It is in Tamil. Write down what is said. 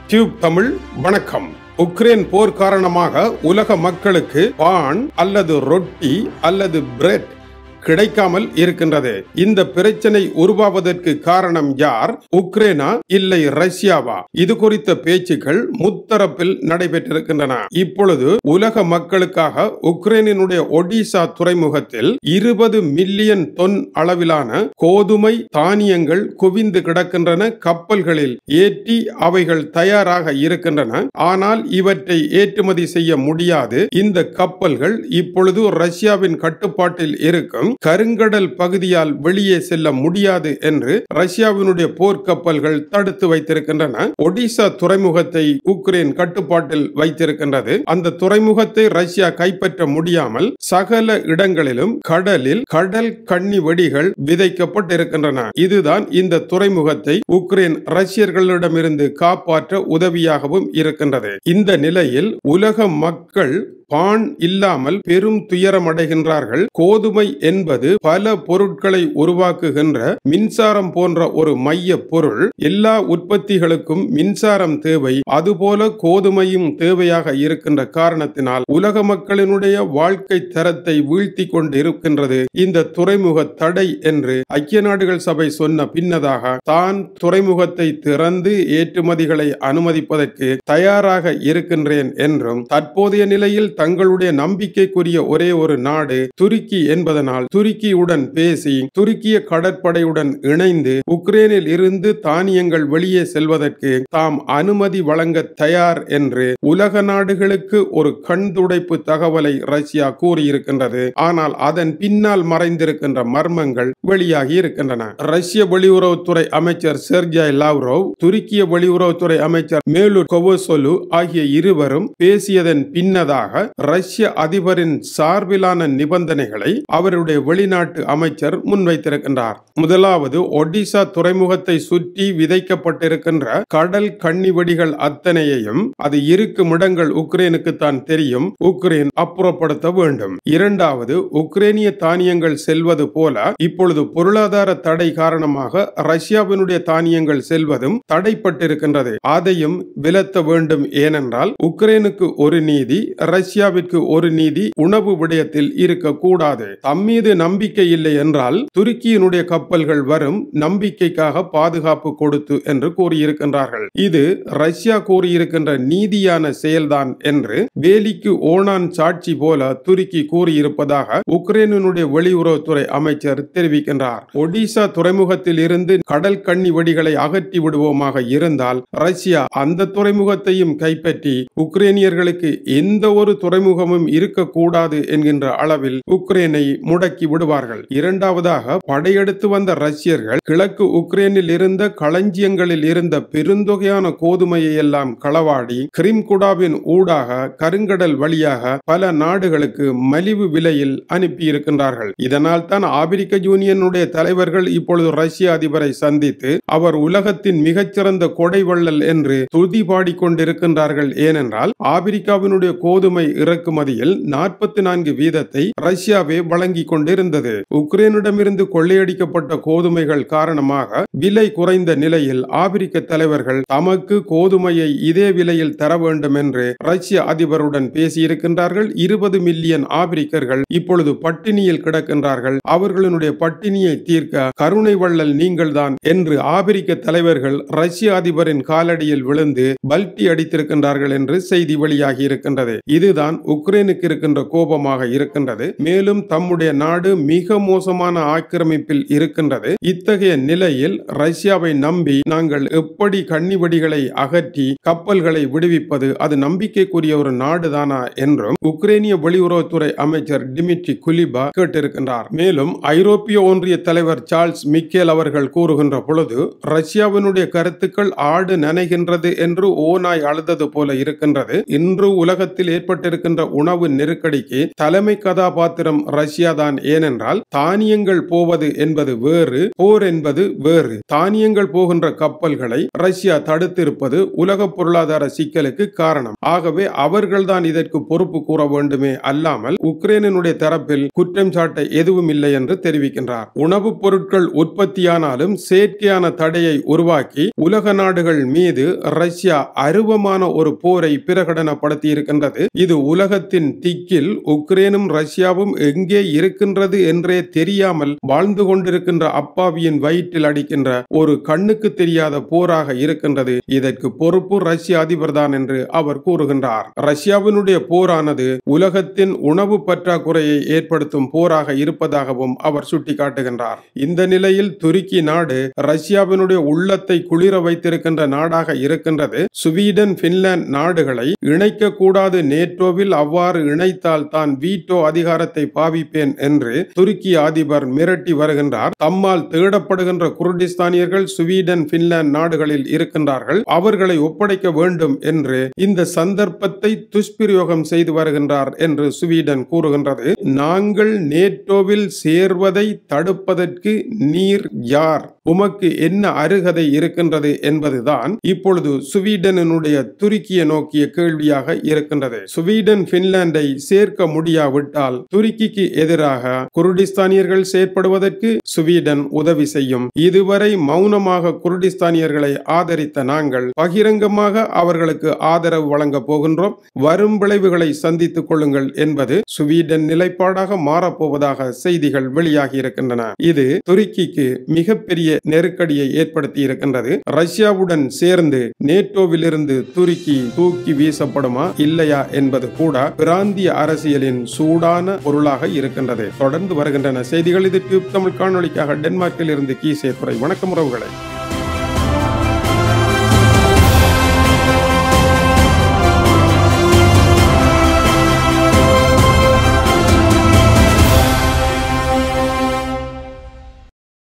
டியூப் தமிழ் வணக்கம் உக்ரைன் போர் காரணமாக உலக மக்களுக்கு பான் அல்லது ரொட்டி அல்லது பிரெட் கிடைக்காமல் இருக்கின்றது இந்த பிரச்சனை உருவாவதற்கு காரணம் யார் உக்ரைனா இல்லை ரஷ்யாவா இது குறித்த பேச்சுக்கள் முத்தரப்பில் நடைபெற்றிருக்கின்றன இப்பொழுது உலக மக்களுக்காக உக்ரைனினுடைய ஒடிசா துறைமுகத்தில் இருபது மில்லியன் தொன் அளவிலான கோதுமை தானியங்கள் குவிந்து கிடக்கின்றன கப்பல்களில் ஏற்றி அவைகள் தயாராக இருக்கின்றன ஆனால் இவற்றை ஏற்றுமதி செய்ய முடியாது இந்த கப்பல்கள் இப்பொழுது ரஷ்யாவின் கட்டுப்பாட்டில் இருக்கும் கருங்கடல் பகுதியால் வெளியே செல்ல முடியாது என்று ரஷ்யாவினுடைய போர்க்கப்பல்கள் தடுத்து வைத்திருக்கின்றன ஒடிசா துறைமுகத்தை உக்ரைன் கட்டுப்பாட்டில் வைத்திருக்கின்றது அந்த துறைமுகத்தை ரஷ்யா கைப்பற்ற முடியாமல் சகல இடங்களிலும் கடலில் கடல் கண்ணி வெடிகள் விதைக்கப்பட்டிருக்கின்றன இதுதான் இந்த துறைமுகத்தை உக்ரைன் ரஷ்யர்களிடமிருந்து காப்பாற்ற உதவியாகவும் இருக்கின்றது இந்த நிலையில் உலக மக்கள் பான் இல்லாமல் பெரும் துயரம் அடைகின்றார்கள் கோதுமை என்பது பல பொருட்களை உருவாக்குகின்ற மின்சாரம் போன்ற ஒரு மைய பொருள் எல்லா உற்பத்திகளுக்கும் மின்சாரம் தேவை அதுபோல கோதுமையும் தேவையாக இருக்கின்ற காரணத்தினால் உலக மக்களினுடைய வாழ்க்கை தரத்தை வீழ்த்தி கொண்டு இருக்கின்றது இந்த துறைமுக தடை என்று ஐக்கிய நாடுகள் சபை சொன்ன பின்னதாக தான் துறைமுகத்தை திறந்து ஏற்றுமதிகளை அனுமதிப்பதற்கு தயாராக இருக்கின்றேன் என்றும் தற்போதைய நிலையில் தங்களுடைய நம்பிக்கைக்குரிய ஒரே ஒரு நாடு துருக்கி என்பதனால் துருக்கியுடன் பேசி துருக்கிய கடற்படையுடன் இணைந்து உக்ரைனில் இருந்து தானியங்கள் வெளியே செல்வதற்கு தாம் அனுமதி வழங்க தயார் என்று உலக நாடுகளுக்கு ஒரு கண் துடைப்பு தகவலை ரஷ்யா கூறியிருக்கின்றது ஆனால் அதன் பின்னால் மறைந்திருக்கின்ற மர்மங்கள் வெளியாகி இருக்கின்றன ரஷ்ய வெளியுறவுத்துறை அமைச்சர் செர்ஜாய் லாவ்ரோவ் துருக்கிய வெளியுறவுத்துறை அமைச்சர் மேலூர் கொவோசொலு ஆகிய இருவரும் பேசியதன் பின்னதாக ரஷ்ய அதிபரின் சார்பிலான நிபந்தனைகளை அவருடைய வெளிநாட்டு அமைச்சர் முன்வைத்திருக்கின்றார் முதலாவது ஒடிசா துறைமுகத்தை சுற்றி விதைக்கப்பட்டிருக்கின்ற கடல் கண்ணிவெடிகள் அத்தனையையும் அது இருக்கும் இடங்கள் உக்ரைனுக்கு தான் தெரியும் உக்ரைன் அப்புறப்படுத்த வேண்டும் இரண்டாவது உக்ரைனிய தானியங்கள் செல்வது போல இப்பொழுது பொருளாதார தடை காரணமாக ரஷ்யாவினுடைய தானியங்கள் செல்வதும் தடைப்பட்டிருக்கின்றது அதையும் விலத்த வேண்டும் ஏனென்றால் உக்ரைனுக்கு ஒரு நீதி ரஷ்யாவிற்கு ஒரு நீதி உணவு விடயத்தில் இருக்கக்கூடாது தம்மீது நம்பிக்கை இல்லை என்றால் துருக்கியினுடைய கப்பல்கள் வரும் நம்பிக்கைக்காக பாதுகாப்பு கொடுத்து என்று கூறியிருக்கின்றார்கள் இது ரஷ்யா கூறியிருக்கின்ற நீதியான செயல்தான் என்று வேலிக்கு ஓனான் சாட்சி போல துருக்கி கூறியிருப்பதாக உக்ரைனுடைய வெளியுறவுத்துறை அமைச்சர் தெரிவிக்கின்றார் ஒடிசா துறைமுகத்தில் இருந்து கடல் கண்ணி வெடிகளை அகற்றி விடுவோமாக இருந்தால் ரஷ்யா அந்த துறைமுகத்தையும் கைப்பற்றி உக்ரைனியர்களுக்கு எந்த ஒரு துறைமுகமும் இருக்கக்கூடாது என்கின்ற அளவில் உக்ரைனை முடக்கி விடுவார்கள் இரண்டாவதாக படையெடுத்து வந்த ரஷ்யர்கள் கிழக்கு உக்ரைனில் இருந்த களஞ்சியங்களில் இருந்த பெருந்தொகையான கோதுமையை எல்லாம் களவாடி கிரிம்குடாவின் ஊடாக கருங்கடல் வழியாக பல நாடுகளுக்கு மலிவு விலையில் அனுப்பி இருக்கின்றார்கள் இதனால் தான் ஆப்பிரிக்க யூனியனுடைய தலைவர்கள் இப்பொழுது ரஷ்ய அதிபரை சந்தித்து அவர் உலகத்தின் மிகச்சிறந்த கொடை வள்ளல் என்று துதி பாடிக்கொண்டிருக்கின்றார்கள் ஏனென்றால் ஆப்பிரிக்காவினுடைய கோதுமை இறக்குமதியில் நாற்பத்தி நான்கு வீதத்தை ரஷ்யாவே வழங்கி கொண்டிருந்தது உக்ரைனிடமிருந்து கொள்ளையடிக்கப்பட்ட கோதுமைகள் காரணமாக விலை குறைந்த நிலையில் ஆப்பிரிக்க தலைவர்கள் தமக்கு கோதுமையை இதே விலையில் தர வேண்டும் என்று ரஷ்ய அதிபருடன் பேசியிருக்கின்றார்கள் இருபது மில்லியன் ஆப்பிரிக்கர்கள் இப்பொழுது பட்டினியில் கிடக்கின்றார்கள் அவர்களுடைய பட்டினியை தீர்க்க கருணை வள்ளல் நீங்கள்தான் என்று ஆப்பிரிக்க தலைவர்கள் ரஷ்ய அதிபரின் காலடியில் விழுந்து பல்டி அடித்திருக்கின்றார்கள் என்று செய்தி வெளியாகி இருக்கின்றது இதுதான் உக்ரைனுக்கு இருக்கின்ற கோபமாக இருக்கின்றது மேலும் தம்முடைய நாடு மிக மோசமான ஆக்கிரமிப்பில் இருக்கின்றது இத்தகைய நிலையில் ரஷ்யாவை நம்பி நாங்கள் எப்படி கன்னிவெடிகளை அகற்றி கப்பல்களை விடுவிப்பது அது நம்பிக்கைக்குரிய ஒரு நாடுதானா என்றும் உக்ரைனிய வெளியுறவுத்துறை அமைச்சர் டிமிட்ரி குலிபா கேட்டிருக்கின்றார் மேலும் ஐரோப்பிய ஒன்றிய தலைவர் சார்ல்ஸ் மிக்கேல் அவர்கள் கூறுகின்ற பொழுது ரஷ்யாவினுடைய கருத்துக்கள் ஆடு நனைகின்றது என்று ஓநாய் அழுதது போல இருக்கின்றது இன்று உலகத்தில் ஏற்பட்டிருக்கின்ற ஏற்பட்டிருக்கின்ற உணவு நெருக்கடிக்கு தலைமை கதாபாத்திரம் ரஷ்யா தான் ஏனென்றால் தானியங்கள் போவது என்பது வேறு போர் என்பது வேறு தானியங்கள் போகின்ற கப்பல்களை ரஷ்யா தடுத்திருப்பது உலக பொருளாதார சிக்கலுக்கு காரணம் ஆகவே அவர்கள்தான் இதற்கு பொறுப்பு கூற வேண்டுமே அல்லாமல் உக்ரைனினுடைய தரப்பில் குற்றம் சாட்ட எதுவும் இல்லை என்று தெரிவிக்கின்றார் உணவுப் பொருட்கள் உற்பத்தியானாலும் செயற்கையான தடையை உருவாக்கி உலக நாடுகள் மீது ரஷ்யா அருவமான ஒரு போரை பிரகடனப்படுத்தி இருக்கின்றது இது உலகத்தின் திக்கில் உக்ரைனும் ரஷ்யாவும் எங்கே இருக்கின்றது என்றே தெரியாமல் வாழ்ந்து கொண்டிருக்கின்ற அப்பாவியின் வயிற்றில் அடிக்கின்ற ஒரு கண்ணுக்கு தெரியாத போராக இருக்கின்றது இதற்கு பொறுப்பு ரஷ்ய அதிபர் தான் என்று அவர் கூறுகின்றார் ரஷ்யாவினுடைய போரானது உலகத்தின் உணவு பற்றாக்குறையை ஏற்படுத்தும் போராக இருப்பதாகவும் அவர் சுட்டிக்காட்டுகின்றார் இந்த நிலையில் துருக்கி நாடு ரஷ்யாவினுடைய உள்ளத்தை குளிர வைத்திருக்கின்ற நாடாக இருக்கின்றது ஸ்வீடன் பின்லாந்து நாடுகளை இணைக்க கூடாது நேட்டோவில் அவ்வாறு இணைத்தால் தான் வீட்டோ அதிகாரத்தை பாவிப்பேன் என்று துருக்கி அதிபர் மிரட்டி வருகின்றார் தம்மால் தேடப்படுகின்ற குர்டிஸ்தானியர்கள் ஸ்வீடன் பின்லாந்து நாடுகளில் இருக்கின்றார்கள் அவர்களை ஒப்படைக்க வேண்டும் என்று இந்த சந்தர்ப்பத்தை துஷ்பிரயோகம் செய்து வருகின்றார் என்று ஸ்வீடன் கூறுகின்றது நாங்கள் நேட்டோவில் சேர்வதை தடுப்பதற்கு நீர் யார் உமக்கு என்ன அருகதை இருக்கின்றது என்பதுதான் இப்பொழுது சுவீடனுடைய துருக்கியை நோக்கிய கேள்வியாக இருக்கின்றது சுவீடன் பின்லாந்தை சேர்க்க முடியாவிட்டால் துருக்கிக்கு எதிராக குர்டிஸ்தானியர்கள் செயற்படுவதற்கு சுவீடன் உதவி செய்யும் இதுவரை மௌனமாக குர்டிஸ்தானியர்களை ஆதரித்த நாங்கள் பகிரங்கமாக அவர்களுக்கு ஆதரவு வழங்க போகின்றோம் வரும் விளைவுகளை சந்தித்துக் கொள்ளுங்கள் என்பது சுவீடன் நிலைப்பாடாக மாறப்போவதாக செய்திகள் வெளியாகி இருக்கின்றன இது துருக்கிக்கு மிகப்பெரிய நெருக்கடியை ஏற்படுத்தி இருக்கின்றது ரஷ்யாவுடன் சேர்ந்து நேட்டோவிலிருந்து துருக்கி தூக்கி வீசப்படுமா இல்லையா என்பது கூட பிராந்திய அரசியலின் சூடான பொருளாக இருக்கின்றது தொடர்ந்து வருகின்றன செய்திகள் இது டியூப் தமிழ் காணொலிக்காக டென்மார்க்கில் இருந்து கீசே துறை வணக்கம் உறவுகளை